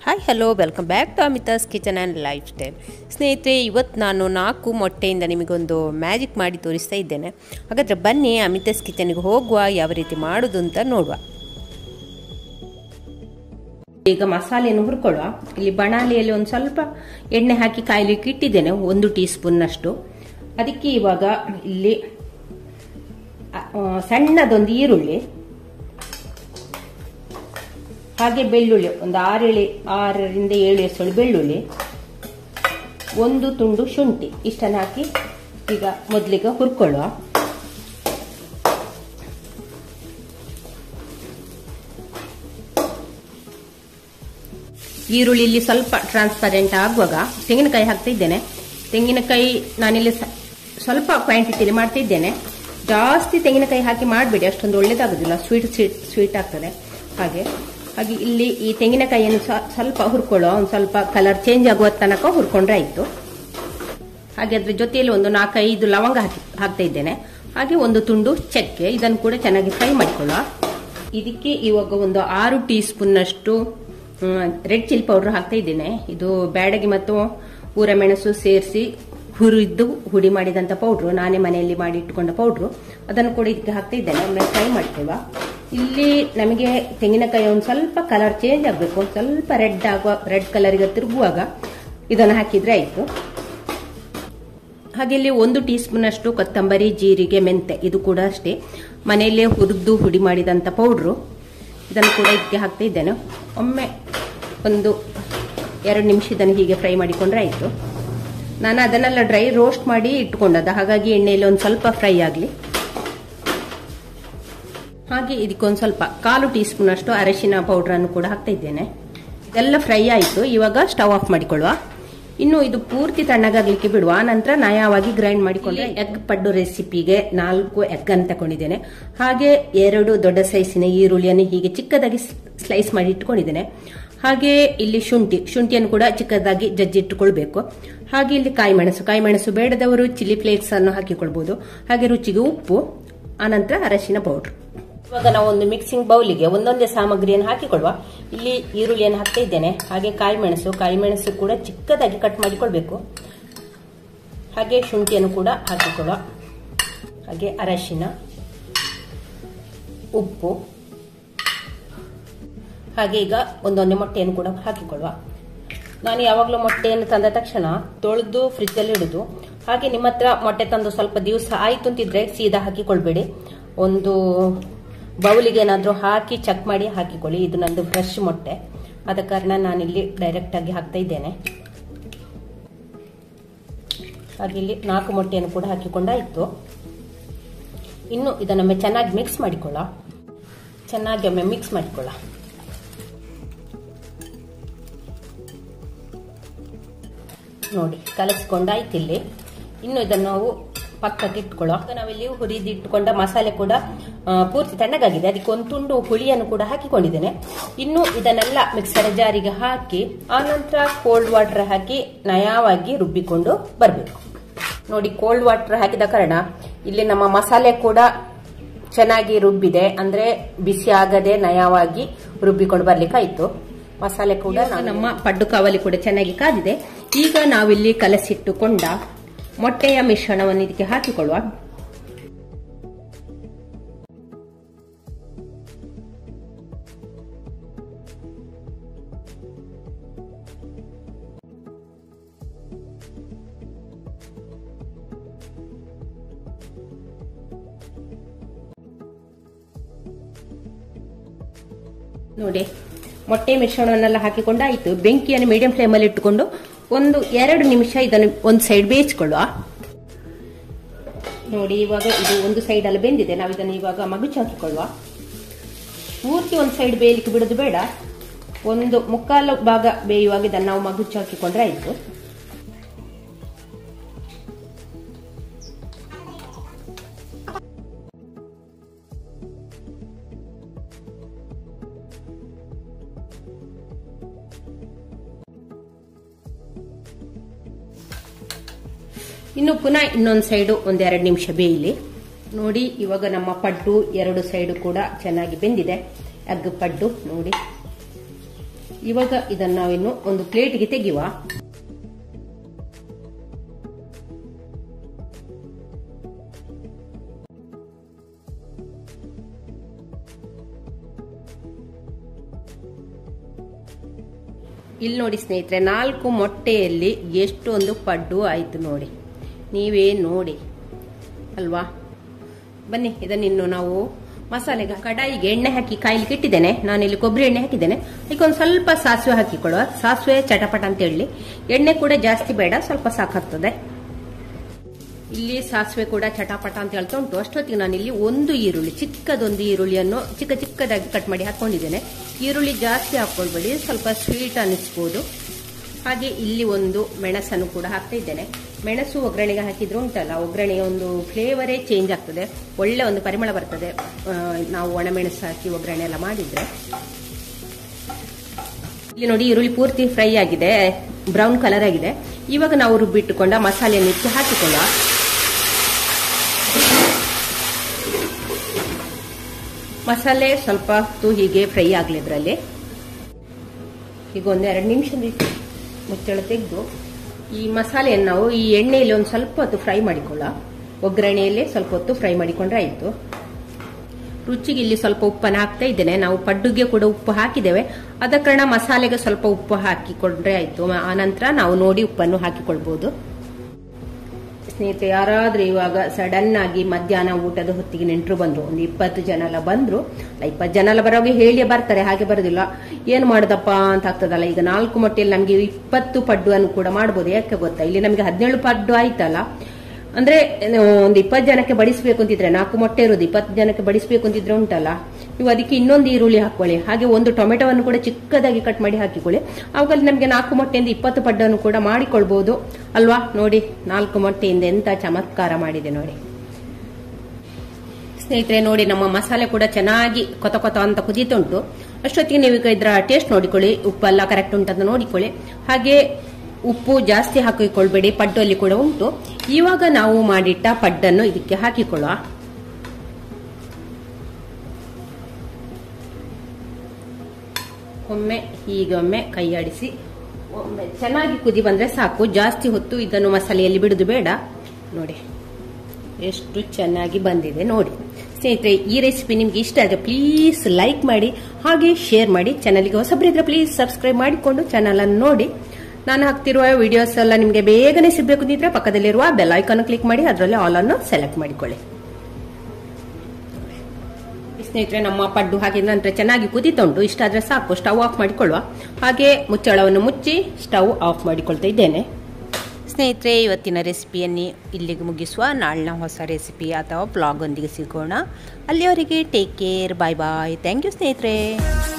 hi hello welcome back to Amita's kitchen and lifestyle ಸ್ನೇಹಿತರೆ ಇವತ್ತು ನಾನು ನಾಲ್ಕು ಮೊಟ್ಟೆಯಿಂದ ನಿಮಗೊಂದು ಮ್ಯಾಜಿಕ್ ಮಾಡಿ ತೋರಿಸ್ತಾ ಇದ್ದೇನೆ ಹಾಗಾದರೆ ಬನ್ನಿ ಅಮಿತಾಸ್ ಕಿಚನ್ಗೆ ಹೋಗುವ ಯಾವ ರೀತಿ ಮಾಡೋದು ಅಂತ ನೋಡುವ ಈಗ ಮಸಾಲೆಯನ್ನು ಹುರ್ಕೊಳ್ಳುವ ಇಲ್ಲಿ ಬಣಾಲಿಯಲ್ಲಿ ಒಂದು ಸ್ವಲ್ಪ ಎಣ್ಣೆ ಹಾಕಿ ಕಾಯ್ಲಿಕ್ಕೆ ಇಟ್ಟಿದ್ದೇನೆ ಒಂದು ಟೀ ಸ್ಪೂನ್ನಷ್ಟು ಅದಕ್ಕೆ ಇವಾಗ ಇಲ್ಲಿ ಆ, ಸಣ್ಣದೊಂದು ಈರುಳ್ಳಿ ಹಾಗೆ ಬೆಳ್ಳುಳ್ಳಿ ಒಂದು ಆರೇಳು ಆರರಿಂದ ಏಳು ಎಸಳು ಬೆಳ್ಳುಳ್ಳಿ ಒಂದು ತುಂಡು ಶುಂಠಿ ಇಷ್ಟನ್ನು ಹಾಕಿ ಈಗ ಮೊದಲಿಗೆ ಹುರ್ಕೊಳ್ಳುವ ಈರುಳ್ಳಿ ಇಲ್ಲಿ ಸ್ವಲ್ಪ ಟ್ರಾನ್ಸ್ಪರೆಂಟ್ ಆಗುವಾಗ ತೆಂಗಿನಕಾಯಿ ಹಾಕ್ತಾ ಇದ್ದೇನೆ ತೆಂಗಿನಕಾಯಿ ನಾನಿಲ್ಲಿ ಸ- ಸ್ವಲ್ಪ ಕ್ವಾಂಟಿಟಿಲಿ ಮಾಡ್ತಾ ಇದ್ದೇನೆ ಜಾಸ್ತಿ ತೆಂಗಿನಕಾಯಿ ಹಾಕಿ ಮಾಡಬೇಡಿ ಅಷ್ಟೊಂದು ಒಳ್ಳೇದಾಗೋದಿಲ್ಲ ಸ್ವೀಟ್ ಸ್ವೀಟ್ ಸ್ವೀಟ್ ಆಗ್ತದೆ ಹಾಗೆ ಹಾಗೆ ಇಲ್ಲಿ ಈ ತೆಂಗಿನಕಾಯಿಯನ್ನು ಸ- ಸ್ವಲ್ಪ ಹುರ್ಕೊಳ್ಳೋ ಒಂದು ಸ್ವಲ್ಪ ಕಲರ್ ಚೇಂಜ್ ಆಗುವ ತನಕ ಹುರ್ಕೊಂಡ್ರೆ ಆಯ್ತು ಹಾಗೆ ಅದ್ರ ಜೊತೆಯಲ್ಲಿ ಒಂದು ನಾಲ್ಕೈದು ಲವಂಗ ಹಾಕಿ ಹಾಕ್ತಾ ಇದ್ದೇನೆ ಹಾಗೆ ಒಂದು ತುಂಡು ಚಕ್ಕೆ ಇದನ್ನು ಕೂಡ ಚೆನ್ನಾಗಿ ಫ್ರೈ ಮಾಡಿಕೊಳ್ಳುವ ಇದಕ್ಕೆ ಇವಾಗ ಒಂದು ಆರು ಟೀ ಸ್ಪೂನ್ನಷ್ಟು ರೆಡ್ ಚಿಲ್ಲಿ ಪೌಡರ್ ಹಾಕ್ತಾ ಇದ್ದೇನೆ ಇದು ಬ್ಯಾಡಗಿ ಮತ್ತು ಊರ ಮೆಣಸು ಸೇರಿಸಿ ಹುರಿದು ಹುಡಿ ಮಾಡಿದಂತ ಪೌಡ್ರು ನಾನೇ ಮನೆಯಲ್ಲಿ ಮಾಡಿ ಇಟ್ಟುಕೊಂಡ ಪೌಡ್ರು ಅದನ್ನು ಕೂಡ ಇದಕ್ಕೆ ಹಾಕ್ತಾ ಇದ್ದೇನೆ ಒಮ್ಮೆ ಫ್ರೈ ಮಾಡ್ಕೊಳ್ಳುವ ಇಲ್ಲಿ ನಮಗೆ ತೆಂಗಿನಕಾಯಿ ಒಂದು ಸ್ವಲ್ಪ ಕಲರ್ ಚೇಂಜ್ ಆಗಬೇಕು ಒಂದು ಸ್ವಲ್ಪ ರೆಡ್ ಆಗುವ ರೆಡ್ ಕಲರ್ಗೆ ತಿರುಗುವಾಗ ಇದನ್ನು ಹಾಕಿದ್ರೆ ಆಯ್ತು ಹಾಗೆ ಇಲ್ಲಿ ಒಂದು ಟೀ ಸ್ಪೂನ್ ಅಷ್ಟು ಕೊತ್ತಂಬರಿ ಜೀರಿಗೆ ಮೆಂತೆ ಇದು ಕೂಡ ಅಷ್ಟೇ ಮನೆಯಲ್ಲೇ ಹುರಿದು ಹುಡಿ ಮಾಡಿದಂಥ ಪೌಡ್ರು ಇದನ್ನು ಕೂಡ ಇದಕ್ಕೆ ಹಾಕ್ತಾ ಇದ್ದೇನೆ ಒಮ್ಮೆ ಒಂದು ಎರಡು ನಿಮಿಷ ಇದನ್ನು ಹೀಗೆ ಫ್ರೈ ಮಾಡಿಕೊಂಡ್ರೆ ಆಯಿತು ನಾನು ಅದನ್ನೆಲ್ಲ ಡ್ರೈ ರೋಸ್ಟ್ ಮಾಡಿ ಇಟ್ಕೊಂಡದ್ದು ಹಾಗಾಗಿ ಎಣ್ಣೆಯಲ್ಲಿ ಒಂದು ಸ್ವಲ್ಪ ಫ್ರೈ ಆಗಲಿ ಹಾಗೆ ಇದಕ್ಕೊಂದು ಸ್ವಲ್ಪ ಕಾಲು ಟೀ ಸ್ಪೂನ್ ಅಷ್ಟು ಅರಶಿನ ಪೌಡರ್ ಅನ್ನು ಕೂಡ ಹಾಕ್ತಾ ಇದ್ದೇನೆ ಇದೆಲ್ಲ ಫ್ರೈ ಆಯಿತು ಇವಾಗ ಸ್ಟವ್ ಆಫ್ ಮಾಡಿಕೊಳ್ಳುವ ಇನ್ನು ಇದು ಪೂರ್ತಿ ತಣ್ಣಗಾಗ್ಲಿಕ್ಕೆ ಬಿಡುವ ನಂತರ ನಯವಾಗಿ ಗ್ರೈಂಡ್ ಮಾಡಿಕೊಂಡ್ರೆ ಎಗ್ ಪಡ್ಡು ರೆಸಿಪಿಗೆ ನಾಲ್ಕು ಎಗ್ ಅನ್ನು ತಗೊಂಡಿದ್ದೇನೆ ಹಾಗೆ ಎರಡು ದೊಡ್ಡ ಸೈಜಿನ ಈರುಳ್ಳಿಯನ್ನು ಹೀಗೆ ಚಿಕ್ಕದಾಗಿ ಸ್ಲೈಸ್ ಮಾಡಿ ಇಟ್ಕೊಂಡಿದ್ದೇನೆ ಹಾಗೆ ಇಲ್ಲಿ ಶುಂಠಿ ಶುಂಠಿಯನ್ನು ಕೂಡ ಚಿಕ್ಕದಾಗಿ ಜಜ್ಜಿ ಇಟ್ಟುಕೊಳ್ಬೇಕು ಹಾಗೆ ಇಲ್ಲಿ ಕಾಯಿ ಮೆಣಸು ಕಾಯಿ ಮೆಣಸು ಬೇಡದವರು ಚಿಲ್ಲಿ ಫ್ಲೇಕ್ಸ್ ಅನ್ನು ಹಾಕಿಕೊಳ್ಬಹುದು ಹಾಗೆ ರುಚಿಗೆ ಉಪ್ಪು ಆನಂತರ ಅರಶಿನ ಪೌಡರ್ ಇವಾಗ ನಾವು ಒಂದು ಮಿಕ್ಸಿಂಗ್ ಬೌಲಿಗೆ ಒಂದೊಂದೇ ಸಾಮಗ್ರಿಯನ್ನು ಹಾಕಿಕೊಳ್ಳುವ ಇಲ್ಲಿ ಈರುಳ್ಳಿಯನ್ನು ಹಾಕ್ತಾ ಇದ್ದೇನೆ ಹಾಗೆ ಕಾಯಿ ಮೆಣಸು ಕಾಯಿ ಮೆಣಸು ಕೂಡ ಚಿಕ್ಕದಾಗಿ ಕಟ್ ಮಾಡಿಕೊಳ್ಬೇಕು ಹಾಗೆ ಶುಂಠಿಯನ್ನು ಕೂಡ ಹಾಕಿಕೊಳ್ಳುವ ಹಾಗೆ ಅರಶಿನ ಉಪ್ಪು ಹಾಗೆ ಈಗ ಒಂದೊಂದೇ ಮೊಟ್ಟೆಯನ್ನು ಕೂಡ ಹಾಕಿಕೊಳ್ಳುವ ನಾನು ಯಾವಾಗಲೂ ಮೊಟ್ಟೆಯನ್ನು ತಂದ ತಕ್ಷಣ ತೊಳೆದು ಫ್ರಿಜ್ಜಲ್ಲಿ ಇಡುದು ಹಾಗೆ ನಿಮ್ಮ ಹತ್ರ ಮೊಟ್ಟೆ ತಂದು ಸ್ವಲ್ಪ ದಿವಸ ಆಯ್ತು ಅಂತಿದ್ರೆ ಸೀದಾ ಹಾಕಿಕೊಳ್ಬೇಡಿ ಒಂದು ಬೌಲಿಗೆ ಏನಾದರೂ ಹಾಕಿ ಚೆಕ್ ಮಾಡಿ ಹಾಕಿಕೊಳ್ಳಿ ಇದು ನಂದು ಫ್ರೆಶ್ ಮೊಟ್ಟೆ ಆದ ಕಾರಣ ನಾನಿಲ್ಲಿ ಡೈರೆಕ್ಟ್ ಆಗಿ ಹಾಕ್ತಾ ಇದ್ದೇನೆ ಹಾಗೆ ಇಲ್ಲಿ ನಾಲ್ಕು ಮೊಟ್ಟೆಯನ್ನು ಕೂಡ ಹಾಕಿಕೊಂಡಾಯ್ತು ಇನ್ನು ಇದನ್ನೊಮ್ಮೆ ಚೆನ್ನಾಗಿ ಮಿಕ್ಸ್ ಮಾಡಿಕೊಳ್ಳ ಚೆನ್ನಾಗಿ ಒಮ್ಮೆ ಮಿಕ್ಸ್ ಮಾಡಿಕೊಳ್ಳ ನೋಡಿ ಕಲಸ್ಕೊಂಡಾಯ್ತು ಇಲ್ಲಿ ಇನ್ನು ಇದನ್ನು ನಾವು ಪಕ್ಕಕ್ಕೆ ಇಟ್ಕೊಳ್ಳೋ ಆಗ ನಾವಿಲ್ಲಿ ಹುರಿದಿಟ್ಟುಕೊಂಡ ಮಸಾಲೆ ಕೂಡ ಆ, ಪೂರ್ತಿ ತಣ್ಣಗಾಗಿದೆ ಅದಕ್ಕೆ ಒಂದು ತುಂಡು ಹುಳಿಯನ್ನು ಕೂಡ ಹಾಕಿಕೊಂಡಿದ್ದೇನೆ ಇನ್ನು ಇದನ್ನೆಲ್ಲ ಮಿಕ್ಸರ್ ಜಾರಿಗೆ ಹಾಕಿ ಆನಂತರ ಕೋಲ್ಡ್ ವಾಟರ್ ಹಾಕಿ ನಯವಾಗಿ ರುಬ್ಬಿಕೊಂಡು ಬರಬೇಕು ನೋಡಿ ಕೋಲ್ಡ್ ವಾಟರ್ ಹಾಕಿದ ಕಾರಣ ಇಲ್ಲಿ ನಮ್ಮ ಮಸಾಲೆ ಕೂಡ ಚೆನ್ನಾಗಿ ರುಬ್ಬಿದೆ ಅಂದ್ರೆ ಬಿಸಿ ಆಗದೆ ನಯವಾಗಿ ರುಬ್ಬಿಕೊಂಡು ಬರ್ಲಿಕ್ಕಾಯ್ತು ಮಸಾಲೆ ಕೂಡ ನಮ್ಮ ಪಡ್ಡು ಕಾವಲಿ ಕೂಡ ಚೆನ್ನಾಗಿ ಕಾದಿದೆ ಈಗ ನಾವಿಲ್ಲಿ ಕಲಸಿಟ್ಟುಕೊಂಡ ಮೊಟ್ಟೆಯ ಮಿಶ್ರಣವನ್ನು ಇದಕ್ಕೆ ಹಾಕಿಕೊಳ್ಳುವ ನೋಡಿ ಮೊಟ್ಟೆ ಮಿಶ್ರಣವನ್ನೆಲ್ಲ ಹಾಕಿಕೊಂಡಾಯ್ತು ಬೆಂಕಿಯನ್ನು ಮೀಡಿಯಂ ಫ್ಲೇಮಲ್ಲಿ ಇಟ್ಟುಕೊಂಡು ಒಂದು ಎರಡು ನಿಮಿಷ ಇದನ್ನು ಒಂದು ಸೈಡ್ ಬೇಯಿಸಿಕೊಳ್ಳುವ ನೋಡಿ ಇವಾಗ ಇದು ಒಂದು ಸೈಡ್ ಅಲ್ಲಿ ಬೆಂದಿದೆ ನಾವು ಇದನ್ನು ಇವಾಗ ಮಗುಚು ಹಾಕಿಕೊಳ್ಳುವ ಪೂರ್ತಿ ಒಂದು ಸೈಡ್ ಬೇಯಲಿಕ್ಕೆ ಬಿಡೋದು ಬೇಡ ಒಂದು ಮುಕ್ಕಾಲು ಭಾಗ ಬೇಯುವಾಗ ಇದನ್ನು ನಾವು ಮಗುಚು ಹಾಕಿಕೊಂಡ್ರೆ ಆಯ್ತು ಇನ್ನು ಪುನಃ ಇನ್ನೊಂದು ಸೈಡು ಒಂದೆರಡು ನಿಮಿಷ ಬೇಯಲಿ ನೋಡಿ ಇವಾಗ ನಮ್ಮ ಪಡ್ಡು ಎರಡು ಸೈಡು ಕೂಡ ಚೆನ್ನಾಗಿ ಬೆಂದಿದೆ ಎಗ್ ಪಡ್ಡು ನೋಡಿ ಇವಾಗ ಇದನ್ನ ನಾವಿನ್ನು ಒಂದು ಪ್ಲೇಟ್ಗೆ ತೆಗೆಯುವ ಇಲ್ಲಿ ನೋಡಿ ಸ್ನೇಹಿತರೆ ನಾಲ್ಕು ಮೊಟ್ಟೆಯಲ್ಲಿ ಎಷ್ಟೊಂದು ಪಡ್ಡು ಆಯ್ತು ನೋಡಿ ನೀವೇ ನೋಡಿ ಅಲ್ವಾ ಬನ್ನಿ ಇದನ್ನಿನ್ನು ನಾವು ಮಸಾಲೆಗೆ ಕಡಾಯಿಗೆ ಎಣ್ಣೆ ಹಾಕಿ ಕಾಯಿಲಿಕ್ಕೆ ಇಟ್ಟಿದ್ದೇನೆ ನಾನು ಇಲ್ಲಿ ಕೊಬ್ಬರಿ ಎಣ್ಣೆ ಹಾಕಿದ್ದೇನೆ ಈಗ ಒಂದು ಸ್ವಲ್ಪ ಸಾಸಿವೆ ಹಾಕಿಕೊಳ್ಳುವ ಸಾಸಿವೆ ಚಟಪಟ ಅಂತ ಹೇಳಿ ಎಣ್ಣೆ ಕೂಡ ಜಾಸ್ತಿ ಬೇಡ ಸ್ವಲ್ಪ ಸಾಕಾಗ್ತದೆ ಇಲ್ಲಿ ಸಾಸಿವೆ ಕೂಡ ಚಟಾಪಟ ಅಂತ ಹೇಳ್ತಾ ಉಂಟು ಅಷ್ಟೊತ್ತಿಗೆ ನಾನು ಇಲ್ಲಿ ಒಂದು ಈರುಳ್ಳಿ ಚಿಕ್ಕದೊಂದು ಈರುಳ್ಳಿಯನ್ನು ಚಿಕ್ಕ ಚಿಕ್ಕದಾಗಿ ಕಟ್ ಮಾಡಿ ಹಾಕೊಂಡಿದ್ದೇನೆ ಈರುಳ್ಳಿ ಜಾಸ್ತಿ ಹಾಕೊಳ್ಬೇಡಿ ಸ್ವಲ್ಪ ಸ್ವೀಟ್ ಅನಿಸ್ಬೋದು ಹಾಗೆ ಇಲ್ಲಿ ಒಂದು ಮೆಣಸನ್ನು ಕೂಡ ಹಾಕ್ತಾ ಇದ್ದೇನೆ ಮೆಣಸು ಒಗ್ಗರಣೆಗೆ ಹಾಕಿದ್ರೆ ಉಂಟಲ್ಲ ಒಗ್ಗರಣೆಯ ಒಂದು ಫ್ಲೇವರೇ ಚೇಂಜ್ ಆಗ್ತದೆ ಒಳ್ಳೆ ಒಂದು ಪರಿಮಳ ಬರ್ತದೆ ಆ, ನಾವು ಒಣಮೆಣಸು ಹಾಕಿ ಒಗ್ಗರಣೆ ಎಲ್ಲ ಮಾಡಿದ್ರೆ ಇಲ್ಲಿ ನೋಡಿ ಈರುಳ್ಳಿ ಪೂರ್ತಿ ಫ್ರೈ ಆಗಿದೆ ಬ್ರೌನ್ ಕಲರ್ ಆಗಿದೆ ಇವಾಗ ನಾವು ರುಬ್ಬಿಟ್ಟುಕೊಂಡ ಮಸಾಲೆಯನ್ನು ಇಟ್ಟು ಹಾಕಿಕೊಳ್ಳುವ ಮಸಾಲೆ ಸ್ವಲ್ಪ ಹೊತ್ತು ಹೀಗೆ ಫ್ರೈ ಆಗಲಿ ಇದರಲ್ಲಿ ಈಗ ಒಂದು ಎರಡು ನಿಮಿಷ ಮುಚ್ಚಳ ತೆಗೆದು ಈ ಮಸಾಲೆಯನ್ನು ನಾವು ಈ ಎಣ್ಣೆಯಲ್ಲಿ ಒಂದು ಸ್ವಲ್ಪ ಹೊತ್ತು ಫ್ರೈ ಮಾಡಿಕೊಳ್ಳ ಒಗ್ಗರಣೆಯಲ್ಲಿ ಸ್ವಲ್ಪ ಹೊತ್ತು ಫ್ರೈ ಮಾಡಿಕೊಂಡ್ರೆ ಆಯಿತು ರುಚಿಗೆ ಇಲ್ಲಿ ಸ್ವಲ್ಪ ಉಪ್ಪನ್ನು ಹಾಕ್ತಾ ಇದ್ದೇನೆ ನಾವು ಪಡ್ಡುಗೆ ಕೂಡ ಉಪ್ಪು ಹಾಕಿದ್ದೇವೆ ಆದ ಕಾರಣ ಮಸಾಲೆಗೆ ಸ್ವಲ್ಪ ಉಪ್ಪು ಹಾಕಿಕೊಂಡ್ರೆ ಆಯಿತು ಆನಂತರ ನಾವು ನೋಡಿ ಉಪ್ಪನ್ನು ಹಾಕಿಕೊಳ್ಬಹುದು ಸ್ನೇಹಿತರೆ ಯಾರಾದ್ರೂ ಇವಾಗ ಸಡನ್ ಆಗಿ ಮಧ್ಯಾಹ್ನ ಊಟದ ಹೊತ್ತಿಗೆ ನೆಂಟರು ಬಂದ್ರು ಒಂದು ಇಪ್ಪತ್ತು ಜನ ಎಲ್ಲ ಬಂದ್ರು ಇಪ್ಪತ್ತು ಜನ ಎಲ್ಲ ಬರೋವಾಗ ಹೇಳಿ ಬರ್ತಾರೆ ಹಾಗೆ ಬರೋದಿಲ್ಲ ಏನು ಮಾಡುದಪ್ಪ ಅಂತ ಆಗ್ತದಲ್ಲ ಈಗ ನಾಲ್ಕು ಮೊಟ್ಟೆಯಲ್ಲಿ ನಮಗೆ ಇಪ್ಪತ್ತು ಪಡ್ಡು ಅನ್ನು ಕೂಡ ಮಾಡ್ಬೋದು ಯಾಕೆ ಗೊತ್ತಾ ಇಲ್ಲಿ ನಮಗೆ ಹದಿನೇಳು ಪಡ್ಡು ಆಯ್ತಲ್ಲ ಅಂದ್ರೆ ಏನು ಒಂದು ಇಪ್ಪತ್ತು ಜನಕ್ಕೆ ಬಡಿಸ್ಬೇಕು ಅಂತಿದ್ರೆ ನಾಲ್ಕು ಮೊಟ್ಟೆ ಇರೋದು ಇಪ್ಪತ್ತು ಜನಕ್ಕೆ ಬಡಿಸ್ಬೇಕು ಅಂತಿದ್ರೆ ಉಂಟಲ್ಲ ನೀವು ಅದಕ್ಕೆ ಇನ್ನೊಂದು ಈರುಳ್ಳಿ ಹಾಕೊಳ್ಳಿ ಹಾಗೆ ಒಂದು ಟೊಮೆಟೊವನ್ನು ಕೂಡ ಚಿಕ್ಕದಾಗಿ ಕಟ್ ಮಾಡಿ ಹಾಕಿಕೊಳ್ಳಿ ಅವುಗಳಲ್ಲಿ ನಮಗೆ ನಾಲ್ಕು ಮೊಟ್ಟೆಯಿಂದ ಇಪ್ಪತ್ತು ಪಡ್ಡನ್ನು ಕೂಡ ಮಾಡಿಕೊಳ್ಬಹುದು ಅಲ್ವಾ ನೋಡಿ ನಾಲ್ಕು ಮೊಟ್ಟೆಯಿಂದ ಎಂತ ಚಮತ್ಕಾರ ಮಾಡಿದೆ ನೋಡಿ ಸ್ನೇಹಿತರೆ ನೋಡಿ ನಮ್ಮ ಮಸಾಲೆ ಕೂಡ ಚೆನ್ನಾಗಿ ಕೊತ ಕೊತ ಅಂತ ಕುದೀತುಂಟು ಅಷ್ಟೊತ್ತಿಗೆ ನೀವು ಈಗ ಇದರ ಟೇಸ್ಟ್ ನೋಡಿಕೊಳ್ಳಿ ಉಪ್ಪೆಲ್ಲ ಕರೆಕ್ಟ್ ಉಂಟಂತ ನೋಡಿಕೊಳ್ಳಿ ಹಾಗೆ ಉಪ್ಪು ಜಾಸ್ತಿ ಹಾಕಿಕೊಳ್ಬೇಡಿ ಪಡ್ಡು ಅಲ್ಲಿ ಕೂಡ ಉಂಟು ಇವಾಗ ನಾವು ಮಾಡಿಟ್ಟ ಪಡ್ಡನ್ನು ಇದಕ್ಕೆ ಹಾಕಿಕೊಳ್ಳುವ ಒಮ್ಮೆ ಹೀಗೊಮ್ಮೆ ಕೈಯಾಡಿಸಿ ಒಮ್ಮೆ ಚೆನ್ನಾಗಿ ಕುದಿ ಬಂದ್ರೆ ಸಾಕು ಜಾಸ್ತಿ ಹೊತ್ತು ಇದನ್ನು ಮಸಾಲೆಯಲ್ಲಿ ಬಿಡುದು ಬೇಡ ನೋಡಿ ಎಷ್ಟು ಚೆನ್ನಾಗಿ ಬಂದಿದೆ ನೋಡಿ ಸ್ನೇಹಿತರೆ ಈ ರೆಸಿಪಿ ನಿಮ್ಗೆ ಇಷ್ಟ ಆದರೆ ಪ್ಲೀಸ್ ಲೈಕ್ ಮಾಡಿ ಹಾಗೆ ಶೇರ್ ಮಾಡಿ ಚಾನಲ್ಗೆ ಹೊಸಬರಿದ್ರೆ ಪ್ಲೀಸ್ ಸಬ್ಸ್ಕ್ರೈಬ್ ಮಾಡಿಕೊಂಡು ಚಾನಲ್ ಅನ್ನು ನೋಡಿ ನಾನು ಹಾಕ್ತಿರುವ ವಿಡಿಯೋಸ್ ಎಲ್ಲ ನಿಮಗೆ ಬೇಗನೆ ಸಿಗಬೇಕು ಅಂತಿದ್ರೆ ಪಕ್ಕದಲ್ಲಿರುವ ಬೆಲ್ ಐಕಾನ್ ಕ್ಲಿಕ್ ಮಾಡಿ ಅದರಲ್ಲಿ ಆಲ್ ಅನ್ನು ಸೆಲೆಕ್ಟ್ ಮಾಡಿಕೊಳ್ಳಿ ಸ್ನೇಹಿತರೆ ನಮ್ಮ ಪಡ್ಡು ಹಾಕಿದ ನಂತರ ಚೆನ್ನಾಗಿ ಕುದೀತಾ ಉಂಟು ಇಷ್ಟ ಆದ್ರೆ ಸಾಕು ಸ್ಟವ್ ಆಫ್ ಮಾಡಿಕೊಳ್ಳುವ ಹಾಗೆ ಮುಚ್ಚಳವನ್ನು ಮುಚ್ಚಿ ಸ್ಟವ್ ಆಫ್ ಮಾಡಿಕೊಳ್ತಾ ಇದ್ದೇನೆ ಸ್ನೇಹಿತರೆ ಇವತ್ತಿನ ರೆಸಿಪಿಯನ್ನು ಇಲ್ಲಿಗೆ ಮುಗಿಸುವ ನಾಳಿನ ಹೊಸ ರೆಸಿಪಿ ಅಥವಾ ಬ್ಲಾಗ್ ಒಂದಿಗೆ ಸಿಗೋಣ ಅಲ್ಲಿಯವರೆಗೆ take care bye bye thank you ಸ್ನೇಹಿತರೆ